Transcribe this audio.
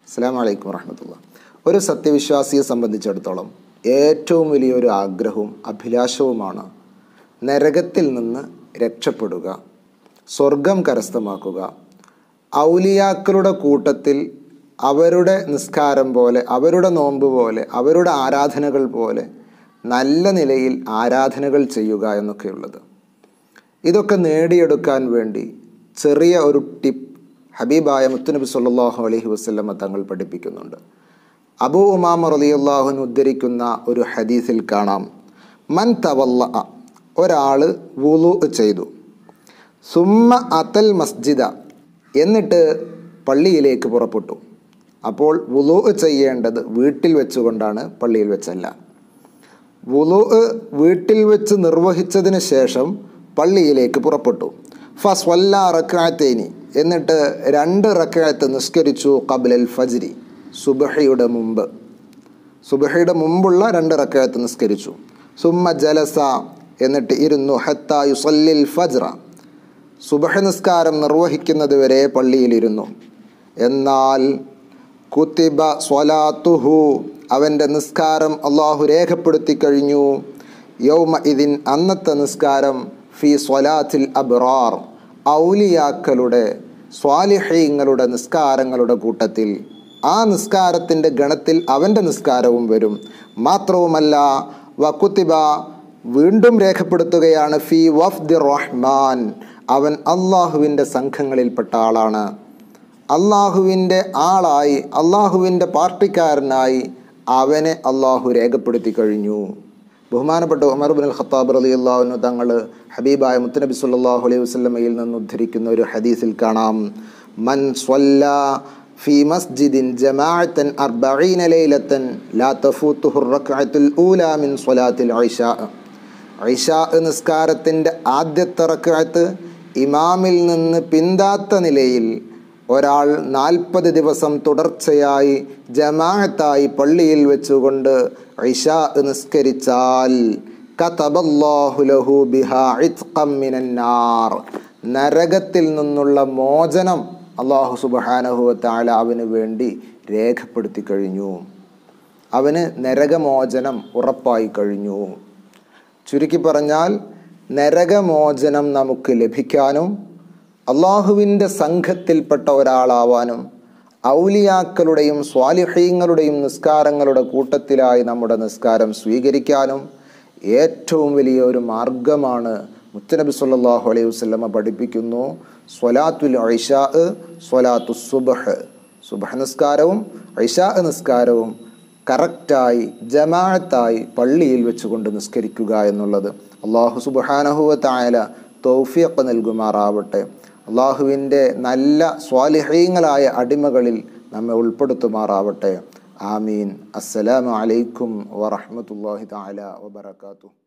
അസ്സാം വലൈക്കും വറഹമത്തുള്ള ഒരു സത്യവിശ്വാസിയെ സംബന്ധിച്ചിടത്തോളം ഏറ്റവും വലിയൊരു ആഗ്രഹവും അഭിലാഷവുമാണ് നരകത്തിൽ നിന്ന് രക്ഷപ്പെടുക സ്വർഗം കരസ്ഥമാക്കുക ഔലിയാക്കളുടെ കൂട്ടത്തിൽ അവരുടെ നിസ്കാരം പോലെ അവരുടെ നോമ്പ് പോലെ അവരുടെ ആരാധനകൾ പോലെ നല്ല നിലയിൽ ആരാധനകൾ ചെയ്യുക എന്നൊക്കെയുള്ളത് ഇതൊക്കെ നേടിയെടുക്കാൻ വേണ്ടി ചെറിയ ഒരു ടിപ്പ് ഹബീബായ മുത്തുനബി സല്ലാഹു അലൈഹി വസ്ലമ തങ്ങൾ പഠിപ്പിക്കുന്നുണ്ട് അബൂ ഉമാമ റലിയല്ലാഹുൻ ഉദ്ധരിക്കുന്ന ഒരു ഹദീസിൽ കാണാം മൻ തവല്ല ഒരാൾ വുളു ചെയ്തു സുമ്മ അതൽ മസ്ജിദ എന്നിട്ട് പള്ളിയിലേക്ക് പുറപ്പെട്ടു അപ്പോൾ വുളു ചെയ്യേണ്ടത് വീട്ടിൽ വെച്ചുകൊണ്ടാണ് പള്ളിയിൽ വെച്ചല്ല വുളു വീട്ടിൽ വെച്ച് നിർവഹിച്ചതിന് ശേഷം പള്ളിയിലേക്ക് പുറപ്പെട്ടു ഫസ്വല്ല റക്കാത്തേനി എന്നിട്ട് രണ്ട് റക്കാത്ത് നിസ്കരിച്ചു കബലൽ ഫജ്രി സുബഹയുടെ മുമ്പ് സുബഹയുടെ മുമ്പുള്ള രണ്ട് റക്കാത്ത് നിസ്കരിച്ചു സുമ്മ ജലസ എന്നിട്ട് ഇരുന്നു ഹത്ത യുസല്ലിൽ ഫജ്റ സുബഹ നിസ്കാരം നിർവഹിക്കുന്നത് വരെ പള്ളിയിലിരുന്നു എന്നാൽ കുത്തിബ സ്വലാത്തുഹു അവൻ്റെ നിസ്കാരം അള്ളാഹു രേഖപ്പെടുത്തി കഴിഞ്ഞു യൗമ ഇതിൻ അന്നത്തെ നിസ്കാരം ഫി സ്വലാത്തിൽ അബ്റാർ ഔലിയാക്കളുടെ സ്വാലിഹീങ്ങളുടെ നിസ്കാരങ്ങളുടെ കൂട്ടത്തിൽ ആ നിസ്കാരത്തിൻ്റെ ഗണത്തിൽ അവൻ്റെ നിസ്കാരവും വരും മാത്രവുമല്ല വക്കുത്തിബ വീണ്ടും രേഖപ്പെടുത്തുകയാണ് ഫി വഫ്ദി റഹ്മാൻ അവൻ അള്ളാഹുവിൻ്റെ സംഘങ്ങളിൽപ്പെട്ട ആളാണ് അള്ളാഹുവിൻ്റെ ആളായി അള്ളാഹുവിൻ്റെ പാർട്ടിക്കാരനായി അവനെ അള്ളാഹു രേഖപ്പെടുത്തി കഴിഞ്ഞു ബഹുമാനപ്പെട്ട ഉമർ ബിൻ ഖത്താബ് റലി അള്ളാഹുനു തങ്ങൾ ഹബീബായ മുത്തനബി സല്ലാഹു അലൈഹി വസ്ലമയിൽ നിന്ന് ഉദ്ധരിക്കുന്ന ഒരു ഹദീസിൽ കാണാം മൻ സ്വല്ല ഫി മസ്ജിദിൻ ജമാഅത്തൻ അർബഈന ലൈലത്തൻ ലാ തഫൂത്തുഹു റക്അത്തുൽ ഊലാ മിൻ സ്വലാത്തിൽ ഐഷാ ഐഷാ നിസ്കാരത്തിൻ്റെ ആദ്യത്തെ റക്അത്ത് ഇമാമിൽ നിന്ന് പിന്താത്ത നിലയിൽ ഒരാൾ നാൽപ്പത് ദിവസം തുടർച്ചയായി ജമാഅത്തായി പള്ളിയിൽ വെച്ചുകൊണ്ട് ഇഷ നിസ്കരിച്ചാൽ കതബല്ലാഹുലഹു ബിഹാ മിനന്നാർ നരകത്തിൽ നിന്നുള്ള മോചനം അള്ളാഹു സുബഹാനഹു താല അവന് വേണ്ടി രേഖപ്പെടുത്തി കഴിഞ്ഞു അവന് നരകമോചനം ഉറപ്പായി കഴിഞ്ഞു ചുരുക്കി പറഞ്ഞാൽ നരകമോചനം നമുക്ക് ലഭിക്കാനും അള്ളാഹുവിൻ്റെ സംഘത്തിൽപ്പെട്ട ഒരാളാവാനും ഔലിയാക്കളുടെയും സ്വാലിഹീങ്ങളുടെയും നിസ്കാരങ്ങളുടെ കൂട്ടത്തിലായി നമ്മുടെ നിസ്കാരം സ്വീകരിക്കാനും ഏറ്റവും വലിയ ഒരു മാർഗമാണ് മുത്തനബി സല്ലാഹു അലൈഹി വസ്ലമ പഠിപ്പിക്കുന്നു സ്വലാത്തുൽ ഐഷാ സ്വലാത്തു സുബഹ് സുബഹ് നിസ്കാരവും ഐഷാ നിസ്കാരവും കറക്റ്റായി ജമാഅത്തായി പള്ളിയിൽ വെച്ചുകൊണ്ട് നിസ്കരിക്കുക എന്നുള്ളത് അള്ളാഹു സുബാനഹുവ തായാല തൗഫിയക്ക് നൽകുമാറാവട്ടെ അള്ളാഹുവിൻ്റെ നല്ല സ്വാലിഹീങ്ങളായ അടിമകളിൽ നമ്മെ ഉൾപ്പെടുത്തുമാറാവട്ടെ ആമീൻ അസ്സലാമു അലൈക്കും വറഹമത്തല്ലാഹി താല വബർക്കാത്തു